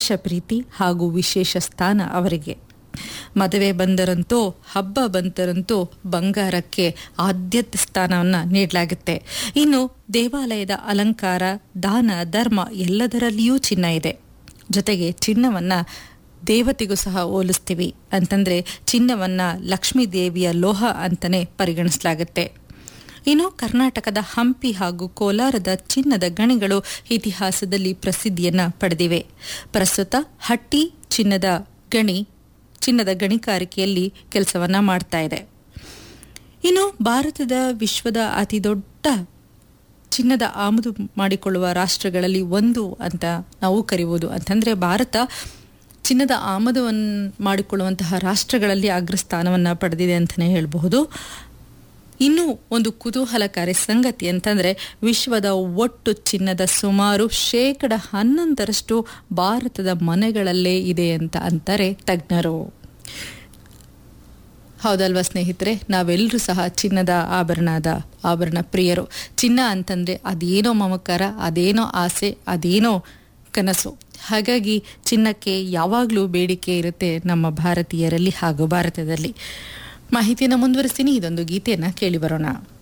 ವಿಶೇಷ ಪ್ರೀತಿ ಹಾಗೂ ವಿಶೇಷ ಸ್ಥಾನ ಅವರಿಗೆ ಮದುವೆ ಬಂದರಂತೂ ಹಬ್ಬ ಬಂದರಂತೂ ಬಂಗಾರಕ್ಕೆ ಆದ್ಯತೆ ಸ್ಥಾನವನ್ನು ನೀಡಲಾಗುತ್ತೆ ಇನ್ನು ದೇವಾಲಯದ ಅಲಂಕಾರ ದಾನ ಧರ್ಮ ಎಲ್ಲದರಲ್ಲಿಯೂ ಚಿನ್ನ ಇದೆ ಜೊತೆಗೆ ಚಿನ್ನವನ್ನ ದೇವತೆಗೂ ಸಹ ಹೋಲಿಸ್ತೀವಿ ಅಂತಂದ್ರೆ ಚಿನ್ನವನ್ನ ಲಕ್ಷ್ಮೀ ದೇವಿಯ ಲೋಹ ಅಂತಾನೆ ಪರಿಗಣಿಸಲಾಗುತ್ತೆ ಇನ್ನು ಕರ್ನಾಟಕದ ಹಂಪಿ ಹಾಗೂ ಕೋಲಾರದ ಚಿನ್ನದ ಗಣಿಗಳು ಇತಿಹಾಸದಲ್ಲಿ ಪ್ರಸಿದ್ಧಿಯನ್ನ ಪಡೆದಿವೆ ಪ್ರಸ್ತುತ ಹಟ್ಟಿ ಚಿನ್ನದ ಗಣಿ ಚಿನ್ನದ ಗಣಿಗಾರಿಕೆಯಲ್ಲಿ ಕೆಲಸವನ್ನ ಮಾಡ್ತಾ ಇದೆ ಇನ್ನು ಭಾರತದ ವಿಶ್ವದ ಅತಿ ದೊಡ್ಡ ಚಿನ್ನದ ಆಮದು ಮಾಡಿಕೊಳ್ಳುವ ರಾಷ್ಟ್ರಗಳಲ್ಲಿ ಒಂದು ಅಂತ ನಾವು ಕರಿಬೋದು ಅಂತಂದ್ರೆ ಭಾರತ ಚಿನ್ನದ ಆಮದವನ್ನು ಮಾಡಿಕೊಳ್ಳುವಂತಹ ರಾಷ್ಟ್ರಗಳಲ್ಲಿ ಅಗ್ರಸ್ಥಾನವನ್ನು ಪಡೆದಿದೆ ಅಂತಲೇ ಹೇಳಬಹುದು ಇನ್ನು ಒಂದು ಕುತೂಹಲಕಾರಿ ಸಂಗತಿ ಅಂತಂದ್ರೆ ವಿಶ್ವದ ಒಟ್ಟು ಚಿನ್ನದ ಸುಮಾರು ಶೇಕಡ ಹನ್ನೊಂದರಷ್ಟು ಭಾರತದ ಮನೆಗಳಲ್ಲೇ ಇದೆ ಅಂತ ಅಂತಾರೆ ತಜ್ಞರು ಹೌದಲ್ವಾ ಸ್ನೇಹಿತರೆ ನಾವೆಲ್ಲರೂ ಸಹ ಚಿನ್ನದ ಆಭರಣದ ಆಭರಣ ಪ್ರಿಯರು ಚಿನ್ನ ಅಂತಂದ್ರೆ ಅದೇನೋ ಮಮಕಾರ ಅದೇನೋ ಆಸೆ ಅದೇನೋ ಕನಸು ಹಾಗಾಗಿ ಚಿನ್ನಕ್ಕೆ ಯಾವಾಗಲೂ ಬೇಡಿಕೆ ಇರುತ್ತೆ ನಮ್ಮ ಭಾರತೀಯರಲ್ಲಿ ಹಾಗೂ ಭಾರತದಲ್ಲಿ ಮಾಹಿತಿಯನ್ನು ಮುಂದುವರಿಸ್ತೀನಿ ಇದೊಂದು ಗೀತೆಯನ್ನು ಕೇಳಿ ಬರೋಣ